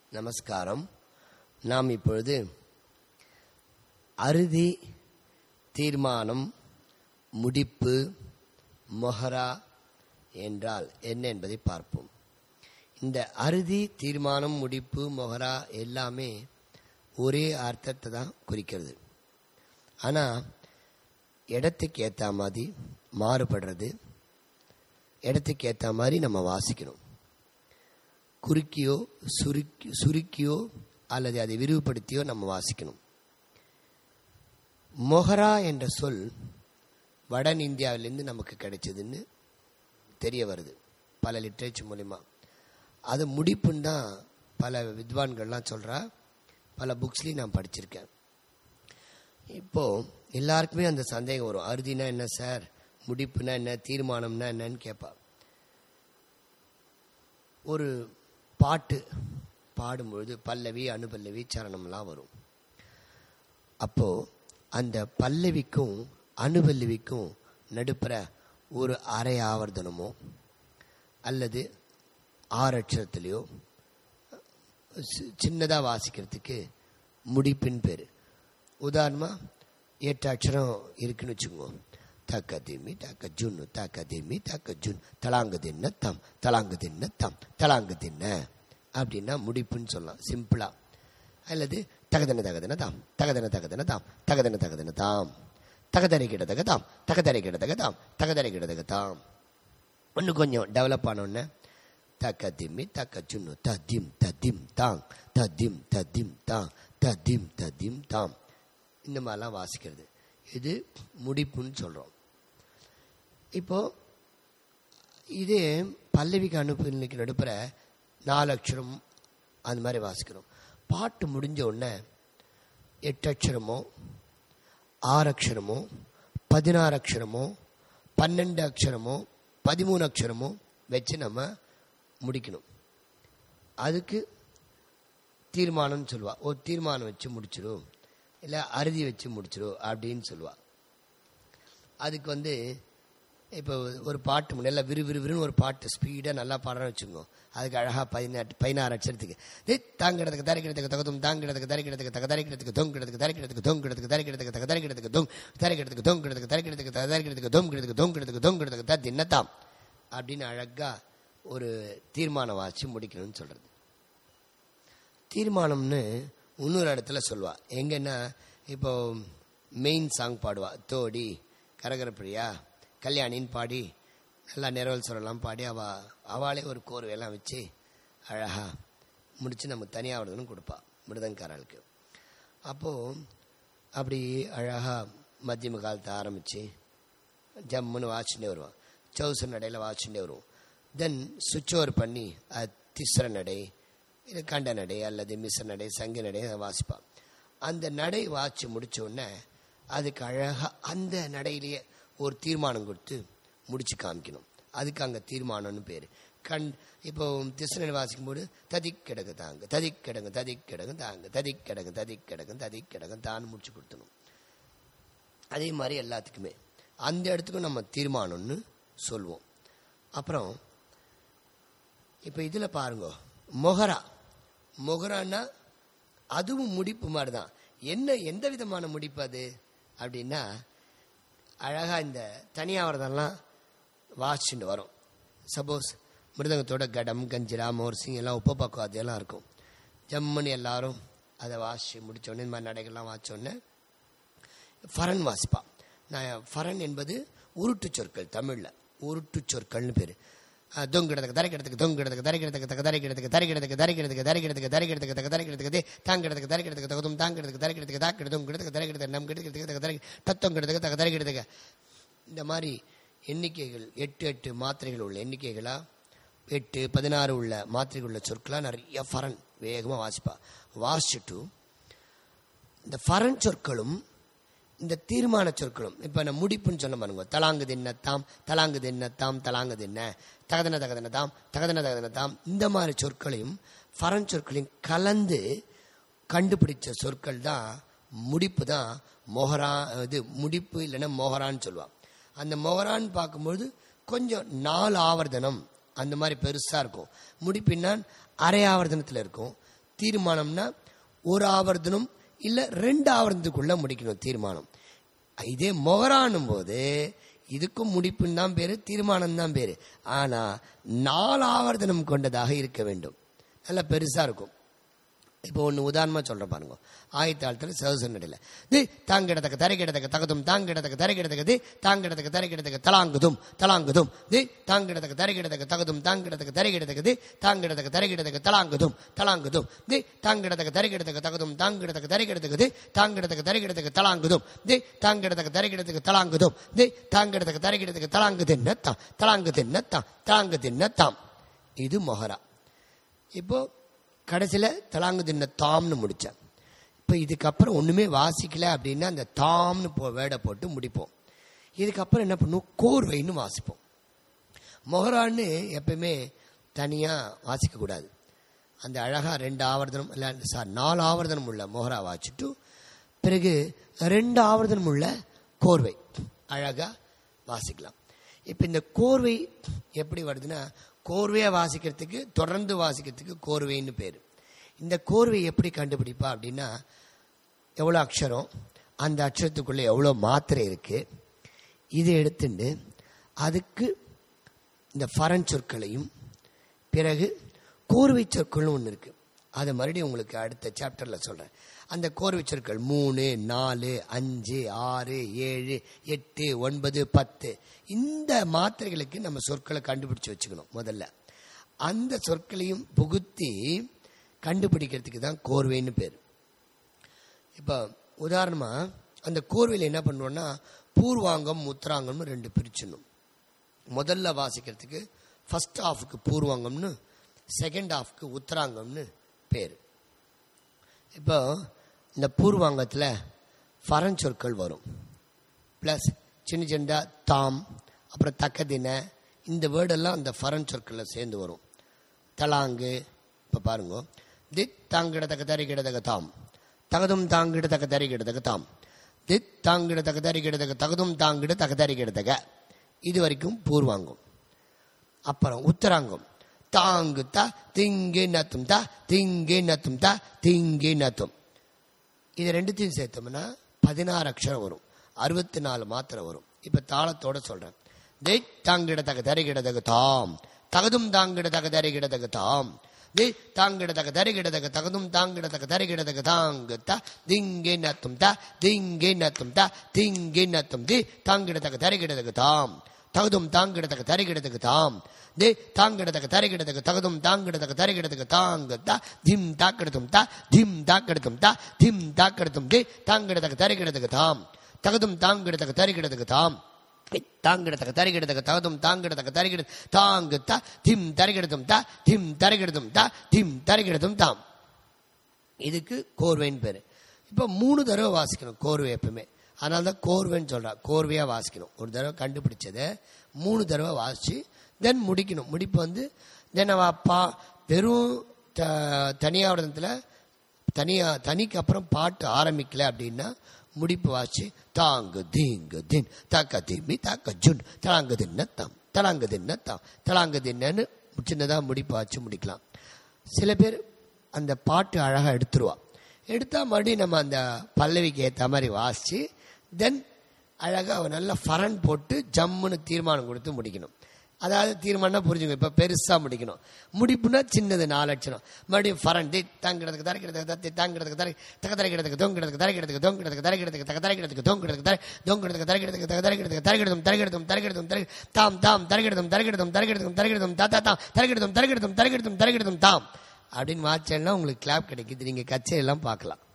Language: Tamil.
நமஸ்காரம் நாம் இப்பொழுது அறுதி தீர்மானம் முடிப்பு மொஹரா என்றால் என்ன என்பதை பார்ப்போம் இந்த அறுதி தீர்மானம் முடிப்பு மொஹரா எல்லாமே ஒரே அர்த்தத்தை தான் குறிக்கிறது ஆனால் இடத்துக்கு ஏற்ற மாதிரி மாறுபடுறது இடத்துக்கு ஏற்ற மாதிரி நம்ம வாசிக்கணும் குறுக்கியோ சுருக்கி சுருக்கியோ அல்லது அதை விரிவுபடுத்தியோ நம்ம வாசிக்கணும் மொஹரா என்ற சொல் வட இந்தியாவிலேருந்து நமக்கு கிடைச்சதுன்னு தெரிய வருது பல லிட்ரேச்சர் மூலிமா அது முடிப்புன்னு தான் பல வித்வான்கள்லாம் சொல்கிறா பல புக்ஸ்லையும் நான் படிச்சிருக்கேன் இப்போது எல்லாருக்குமே அந்த சந்தேகம் வரும் அறுதினா என்ன சார் முடிப்புனா என்ன தீர்மானம்னா என்னன்னு கேட்பா ஒரு பாட்டு பாடும்பொழுது பல்லவி அனுபல்லவி சரணம்லாம் வரும் அப்போ அந்த பல்லவிக்கும் அனுபல்லவிக்கும் நடுப்புற ஒரு அரை ஆவர்த்தனமோ அல்லது ஆறு அட்சரத்துலேயோ சின்னதாக வாசிக்கிறதுக்கு முடிப்பின் பேர் உதாரணமாக எட்டு அக்ஷரம் இருக்குன்னு வச்சுக்கோங்க தக்க திம்மி தக்க ஜுன்னு தக்க திம்மி தக்க ஜுன் தலாங்கு தின்ன தம் தலாங்கு தின்ன தம் தலாங்கு தின்ன அப்படின்னா முடிப்புன்னு சொல்லலாம் சிம்பிளா அல்லது தகதன தகதன தாம் தகதன தகதன தாம் தகதன தகதன தாம் தகதரை கிடதக தாம் தகதரை கிடதக தாம் தகதரை கிடதக தாம் இன்னும் கொஞ்சம் டெவலப் ஆனோடனே தக்க திம்மி தக்க சுன்னு தத்திம் தத்திம் தாங் தத்திம் தத்திம் தாங் தத்திம் தத்திம் தாம் இந்த மாதிரிலாம் வாசிக்கிறது இது முடிப்புன்னு சொல்கிறோம் இப்போ இது பல்லவிக்கு அனுப்பினுக்கு நடுப்புற நாலு அக்ஷரம் அந்த மாதிரி வாசிக்கிறோம் பாட்டு முடிஞ்ச உடனே எட்டு அக்ஷரமோ ஆறு அக்ஷரமோ பதினாறு அக்ஷரமோ பன்னெண்டு அக்ஷரமோ பதிமூணு அக்ஷரமோ வச்சு நம்ம முடிக்கணும் அதுக்கு தீர்மானம்னு சொல்லுவா ஒரு தீர்மானம் வச்சு முடிச்சிடும் இல்லை அறுதி வச்சு முடிச்சிடும் அப்படின்னு சொல்லுவா அதுக்கு வந்து இப்போ ஒரு பாட்டு முன்னெல்ல விறு விறு விறுன்னு ஒரு பாட்டு ஸ்பீடாக நல்லா பாடுறோன்னு வச்சுக்கோங்க அதுக்கு அழகாக பதினெட்டு பதினாறு அடிச்சதுக்கு ஏ தாங்கிடத்துக்கு தரைக்கிடத்துக்கு தகுதும் தாங்கிடத்துக்கு தரைக்கிடத்துக்கு தக தரைக்கிடத்துக்கு தொங்கிடத்துக்கு தரைக்கிடத்துக்கு தொங்கிடத்துக்கு தரைக்கிடத்துக்கு தக தரைக்கிடத்துக்கு தொங் தரைக்கிடத்துக்கு தொங்கிடத்துக்கு தரைக்கிடத்துக்கு தக தரைக்கிடத்துக்கு தொங்கிடத்துக்கு தொங்கிடத்துக்கு தொங்கிடத்துக்கு தான் தின்னத்தாம் அப்படின்னு அழகாக ஒரு தீர்மானம் வாச்சு முடிக்கணும்னு சொல்கிறது தீர்மானம்னு இன்னொரு இடத்துல சொல்லுவா எங்கன்னா இப்போ மெயின் சாங் பாடுவா தோடி கரகரப்பிரியா கல்யாணின்னு பாடி நல்லா நிறவல் சொல்லலாம் பாடி அவ அவளே ஒரு கோர்வையெல்லாம் வச்சு அழகா முடித்து நம்ம தனியாக விடுதலும் கொடுப்பா மிருதங்காரர்களுக்கு அப்போது அப்படி அழகாக மத்தியம காலத்தை ஆரம்பித்து ஜம்முன்னு வாச்சுட்டே வருவான் சவுசு நடையில் வாச்சுட்டே வருவோம் தென் சுவிட்ச் ஓவர் பண்ணி அது திஸ்ர நடை இல்லை கண்ட நடை அல்லது மிஸ்ர நடை சங்க நடை வாசிப்பான் அந்த நடை வாச்சு முடிச்ச உடனே அதுக்கு அழகாக அந்த நடையிலேயே ஒரு தீர்மானம் கொடுத்து முடிச்சு காமிக்கணும் அதுக்கு அங்கே தீர்மானம்னு பேர் கண் இப்போ திசுநடை வாசிக்கும்போது ததி கிடக்கு தாங்க ததி கிடங்கு ததி கிடங்கு தாங்க ததி கிடங்கு ததி கிடங்கு ததி கிடங்கு தான் முடிச்சு கொடுத்தணும் அதே மாதிரி எல்லாத்துக்குமே அந்த இடத்துக்கும் நம்ம தீர்மானம்னு சொல்லுவோம் அப்புறம் இப்போ இதில் பாருங்க மொஹரா மொஹரான்னா அதுவும் முடிப்பு மாதிரி தான் என்ன எந்த விதமான முடிப்பு அது அப்படின்னா அழகாக இந்த தனியாவரதெல்லாம் வாசிச்சுட்டு வரும் சப்போஸ் மிருதங்கத்தோட கடம் கஞ்சிரா மோர்சிங் எல்லாம் உப்பு பக்கம் அதெல்லாம் இருக்கும் ஜம்முன்னு எல்லாரும் அதை வாசித்து முடித்தோடனே இந்த மாதிரி நடைகள்லாம் வாசித்தோடனே ஃபரன் வாசிப்பா நான் ஃபரன் என்பது உருட்டு சொற்கள் தமிழில் உருட்டு சொற்கள்னு பேர் தொங்கிடத்துக்கு தரைக்கிடத்துக்கு தொங்கிடத்துக்கு தரைக்கிடத்துக்கு தக்க தரைக்கிடத்துக்கு தரைக்கிடத்துக்கு தரைக்கிடத்துக்கு தரைக்கிடத்துக்கு தரைக்கிடத்துக்கு தக்க தரைக்கிடத்துக்கு தாங்கிடத்துக்கு தரைக்கிடத்துக்கு தகுதும் தாங்கிடத்துக்கு தரைக்கிடத்துக்கு தாக்கிடத்தும் கிடத்துக்கு தரைக்கிடத்துக்கு நம் கிடத்துக்கு தக்க தரை தத்தம் கிடத்துக்கு தக்க தரைக்கிடத்துக்கு இந்த மாதிரி எண்ணிக்கைகள் எட்டு எட்டு மாத்திரைகள் உள்ள எண்ணிக்கைகளா எட்டு பதினாறு உள்ள மாத்திரைகள் உள்ள சொற்களாக நிறைய ஃபரன் வேகமாக வாசிப்பா வாசிச்சுட்டு இந்த ஃபரன் சொற்களும் இந்த தீர்மான சொற்களும் இப்போ நான் முடிப்புன்னு சொன்ன பாருங்க தலாங்கு தின்னத்தாம் தலாங்கு தின்னத்தாம் தலாங்கு தின்ன தகதன தகதன தாம் தகதன தகதன தாம் இந்த மாதிரி சொற்களையும் ஃபரன் சொற்களையும் கலந்து கண்டுபிடிச்ச சொற்கள் தான் முடிப்பு தான் மொஹரா இது முடிப்பு இல்லைன்னா மொஹரான்னு சொல்லுவாள் அந்த மொஹரான்னு பார்க்கும்பொழுது கொஞ்சம் நாலு ஆவர்த்தனம் அந்த மாதிரி பெருசாக இருக்கும் முடிப்பின்னான் அரை ஆவர்த்தனத்தில் இருக்கும் தீர்மானம்னா ஒரு ஆவர்த்தனம் இல்ல ரெண்டு ஆவர்த்தனத்துக்குள்ள முடிக்கணும் தீர்மானம் இதே மொகரானும் போது இதுக்கும் முடிப்புன்னு தான் பேரு தீர்மானம் தான் பேரு ஆனா நாலு ஆவர்த்தனம் கொண்டதாக இருக்க வேண்டும் நல்ல பெருசா இருக்கும் இப்போ ஒன்று உதாரணமாக சொல்கிறேன் பாருங்க ஆயத்தாளத்தில் சவுசன் நடையில் தி தாங்கிடத்தக்க தரைக்கிடத்தக்க தகதும் தாங்கிடத்தக்க தரைக்கிடத்தக்க தி தாங்கிடத்தக்க தரைக்கிடத்தக்க தலாங்குதும் தலாங்குதும் தி தாங்கிடத்தக்க தரைக்கிடத்தக்க தகதும் தாங்கிடத்தக்க தரைக்கிடத்தக்க தி தாங்கிடத்தக்க தரைக்கிடத்தக்க தலாங்குதும் தலாங்குதும் தி தாங்கிடத்தக்க தரைக்கிடத்தக்க தகதும் தாங்கிடத்தக்க தரைக்கிடத்தக்க தி தாங்கிடத்தக்க தரைக்கிடத்தக்க தலாங்குதும் தி தாங்கிடத்தக்க தரைக்கிடத்தக்க தலாங்குதும் தி தாங்கிடத்தக்க தரைக்கிடத்தக்க தலாங்கு தின்னத்தாம் தலாங்கு தின்னத்தாம் தலாங்கு தின்னத்தாம் இது மொஹரா இப்போ கடைசியில் தலாங்கு தின்ன தாம்னு முடித்தேன் இப்போ இதுக்கப்புறம் ஒன்றுமே வாசிக்கல அப்படின்னா அந்த தாம்னு போ வேடை போட்டு முடிப்போம் இதுக்கப்புறம் என்ன பண்ணுவோம் கோர்வைன்னு வாசிப்போம் மொஹரான்னு எப்பயுமே தனியாக வாசிக்கக்கூடாது அந்த அழகாக ரெண்டு ஆவர்த்தனம் இல்லை சார் நாலு ஆவர்த்தனம் உள்ள மொஹரா வாசிட்டு பிறகு ரெண்டு ஆவர்த்தனம் உள்ள கோர்வை அழகாக வாசிக்கலாம் இப்போ இந்த கோர்வை எப்படி வருதுன்னா கோர்வையாக வாசிக்கிறதுக்கு தொடர்ந்து வாசிக்கிறதுக்கு கோர்வைன்னு பேர் இந்த கோர்வை எப்படி கண்டுபிடிப்பா அப்படின்னா எவ்வளோ அக்ஷரம் அந்த அக்ஷரத்துக்குள்ளே எவ்வளோ மாத்திரை இருக்கு இதை எடுத்துட்டு அதுக்கு இந்த ஃபரன் சொற்களையும் பிறகு கோர்வை சொற்கள்னு ஒன்று இருக்கு அதை மறுபடியும் உங்களுக்கு அடுத்த சாப்டரில் சொல்கிறேன் அந்த கோர்வை சொற்கள் மூணு நாலு அஞ்சு ஆறு ஏழு எட்டு ஒன்பது பத்து இந்த மாத்திரைகளுக்கு நம்ம சொற்களை கண்டுபிடிச்சு வச்சுக்கணும் முதல்ல அந்த சொற்களையும் புகுத்தி கண்டுபிடிக்கிறதுக்கு தான் கோர்வைன்னு பேர் இப்போ உதாரணமாக அந்த கோர்வையில் என்ன பண்ணுவோம்னா பூர்வாங்கம் உத்தராங்கம்னு ரெண்டு பிரிச்சிடணும் முதல்ல வாசிக்கிறதுக்கு ஃபர்ஸ்ட் ஹாஃபுக்கு பூர்வாங்கம்னு செகண்ட் ஹாஃப்க்கு உத்தராங்கம்னு பேர் இப்போ இந்த பூர்வாங்கத்தில் ஃபரன் சொற்கள் வரும் ப்ளஸ் சின்ன சின்ன தாம் அப்புறம் தக்கதின இந்த வேர்டெல்லாம் அந்த ஃபரன் சொற்களில் சேர்ந்து வரும் தலாங்கு இப்போ பாருங்க தித் தாங்கிடத்தக்க தரிகிடத்தக்க தாம் தகதும் தாங்கிட தக்க தரிகிடத்தக்க தாம் தித் தாங்கிட தக்க தரிகிடத்தக்க தகதும் தாங்கிட தக்க தரிகிடத்தக்க இது வரைக்கும் பூர்வாங்கம் அப்புறம் உத்தராங்கம் தாங்கு தா திங்கு நத்தும் தா திங்கு நத்தும் தா திங்கு நத்தும் இது ரெண்டுத்தையும் சேர்த்தோம்னா பதினாறு அக்ஷரம் வரும் அறுபத்தி நாலு மாத்திரை வரும் இப்ப தாளத்தோட சொல்றேன் தே தாங்கிடத்தக்க தரிகிடத்தக்க தாம் தகதும் தாங்கிடத்தக்க தரிகிடத்தக்க தாம் தே தாங்கிடத்தக்க தரிகிடத்தக்க தகதும் தாங்கிடத்தக்க தரிகிடத்தக்க தாங்கு தா திங்கே நத்தும் தா திங்கே நத்தும் தா திங்கே நத்தும் தி தாங்கிடத்தக்க தரிகிடத்தக்க தாம் தகுதும் தாங்கிடத்தக்க தரிகிடத்துக்கு தாம் தே தாங்கிடத்தக்க தரிகிடத்துக்கு தகுதும் தாங்கிடத்தக்க தரிகிடத்துக்கு தாங்க தா திம் தாக்கிடத்தும் தா திம் தாக்கிடத்தும் தா திம் தாக்கிடத்தும் தே தாங்கிடத்தக்க தரிகிடத்துக்கு தாம் தகுதும் தாங்கிடத்தக்க தரிகிடத்துக்கு தாம் தாங்கிடத்தக்க தரிகிடத்தக்க தகுதும் தாங்கிடத்தக்க தரிகிட தாங்கு தா திம் தரிகிடத்தும் தா திம் தரிகிடத்தும் தா திம் தரிகிடத்தும் தாம் இதுக்கு கோர்வைன்னு பேரு இப்போ மூணு தடவை வாசிக்கணும் கோர்வை எப்பவுமே அதனால தான் கோர்வைன்னு சொல்றா கோர்வையா வாசிக்கணும் ஒரு தடவை கண்டுபிடிச்சதை மூணு தடவை வாசிச்சு தென் முடிக்கணும் முடிப்பு வந்து தென் அவ பா வெறும் த- தனியாவடத்தில் தனியா தனிக்கு அப்புறம் பாட்டு ஆரம்பிக்கல அப்படின்னா முடிப்பு வாசிச்சு தாங்கு தீங்கு தின் தாக்க திம்மி தாக்க ஜுன் தலாங்கு தின்னத்தாம் தலாங்கு தின்னத்தாம் தலாங்கு தின்னன்னு சின்னதாக முடிப்பு வாச்சு முடிக்கலாம் சில பேர் அந்த பாட்டு அழகாக எடுத்துருவா எடுத்தா மறுபடியும் நம்ம அந்த பல்லவிக்கு ஏற்ற மாதிரி வாசிச்சு தென் அழகாக நல்ல ஃபரன் போட்டு ஜம்முன்னு தீர்மானம் கொடுத்து முடிக்கணும் அதாவது தீர்மானம் புரிஞ்சுங்க இப்போ பெருசாக முடிக்கணும் முடிப்புனா சின்னது நாலு லட்சணம் மறுபடியும் ஃபரன் தி தாங்கிறதுக்கு தரைக்கிறதுக்கு தத்தி தாங்கிறதுக்கு தரை தக்க தரைக்கிறதுக்கு தொங்கிறதுக்கு தரைக்கிறதுக்கு தொங்கிறதுக்கு தரைக்கிறதுக்கு தக்க தரைக்கிறதுக்கு தொங்கிறதுக்கு தரை தொங்கிறதுக்கு தரைக்கிறதுக்கு தக்க தரைக்கிறதுக்கு தரைக்கிறதும் தரைக்கிறதும் தரைக்கிறதும் தரை தாம் தாம் தரைக்கிறதும் தரைக்கிறதும் தரைக்கிறதும் தரைக்கிறதும் தா தா தாம் தரைக்கிறதும் தரைக்கிறதும் தரைக்கிறதும் தரைக்கிறதும் தாம் அப்படின்னு வாச்சேன்னா உங்களுக்கு கிளாப் கிடைக்குது நீங்க கச்சேரி எல்லாம் பார்க்கலாம்